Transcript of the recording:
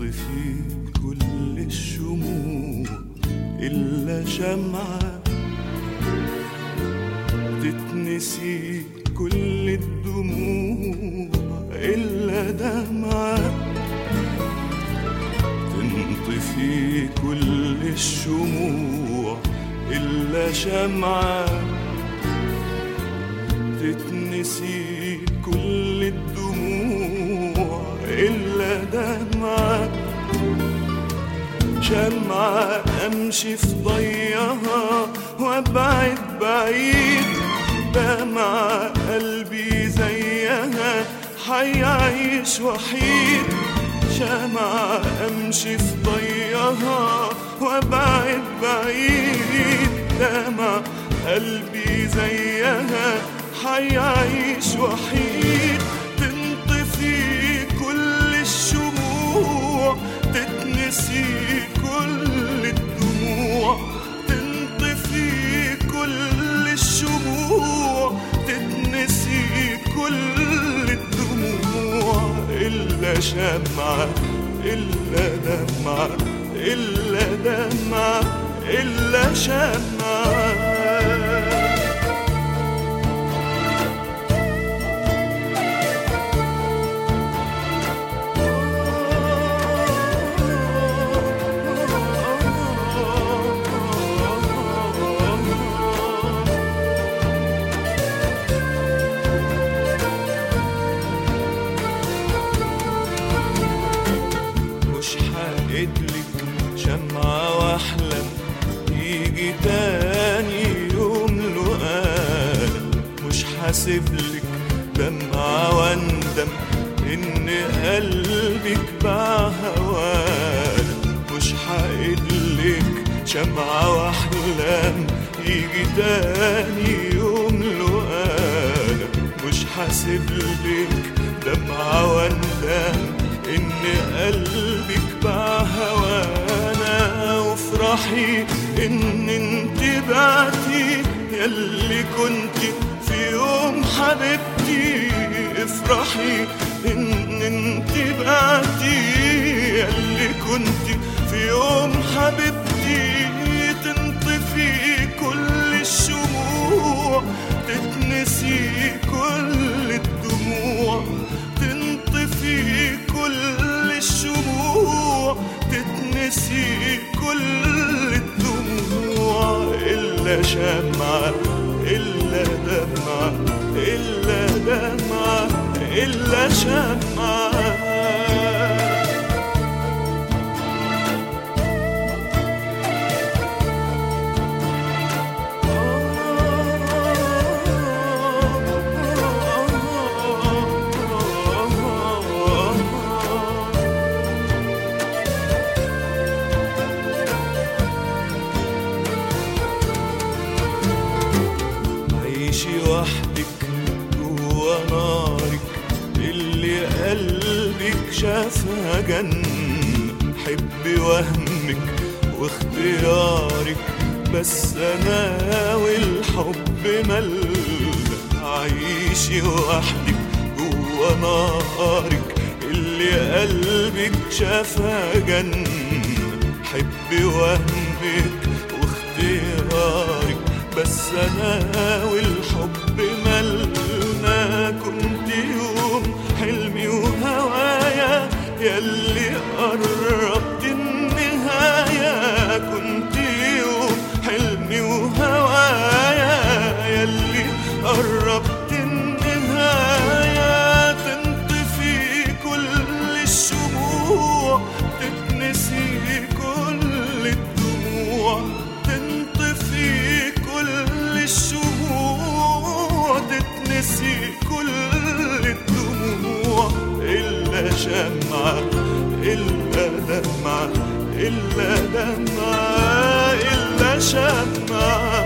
تنطفي كل الشموع إلا شمعة تتنسي كل الدموع إلا دمعة تنطفي كل الشموع إلا شمعة تتنسي كل الدموع إلا دمعة شمعة أمشي في ضيها وأبعد بعيد دمع قلبي زيها حيعيش وحيد شمعة أمشي في ضيها وأبعد بعيد دمع قلبي زيها حيعيش وحيد تنطفي كل الشموع تتنسي كل الدموع تنطفي كل الشموع تتنسي كل الدموع إلا شمعة إلا دمعة إلا دمعة إلا شمعة مش هقدلك شمعة واحلم يجي تاني يوم لقاء مش هسيبلك دمعة واندم ان قلبك باع هواه مش هقدلك شمعة واحلم يجي تاني يوم لقاء مش هسيبلك دمعة واندم ان قلبك باع هوانا وافرحي ان انت بعتي ياللي كنت في يوم حبيبتي افرحي ان انت بعتي ياللي كنت في يوم حبيبتي تنطفي كل الشموع تتنسي كل الدموع تنطفي كل الشموع تتنسي كل الدموع إلا شمعة إلا دمعة إلا دمعة إلا شمعة عيشي وحدك جوا نارك اللي قلبك شافها جنة حبي وهمك واختيارك بس انا والحب مل عيشي وحدك جوا نارك اللي قلبك شافها جنة حبي وهمك واختيارك بس انا والحب ملنا كنت يوم حلمي وهوايا ياللي قربت النهاية كنت يوم حلمي وهوايا ياللي قربت النهاية تنطفي كل الشموع تتنسي كل الدموع تنطفي كل الشموع تتنسي كل الدموع إلا شمعة إلا دمعة إلا دمعة إلا شمعة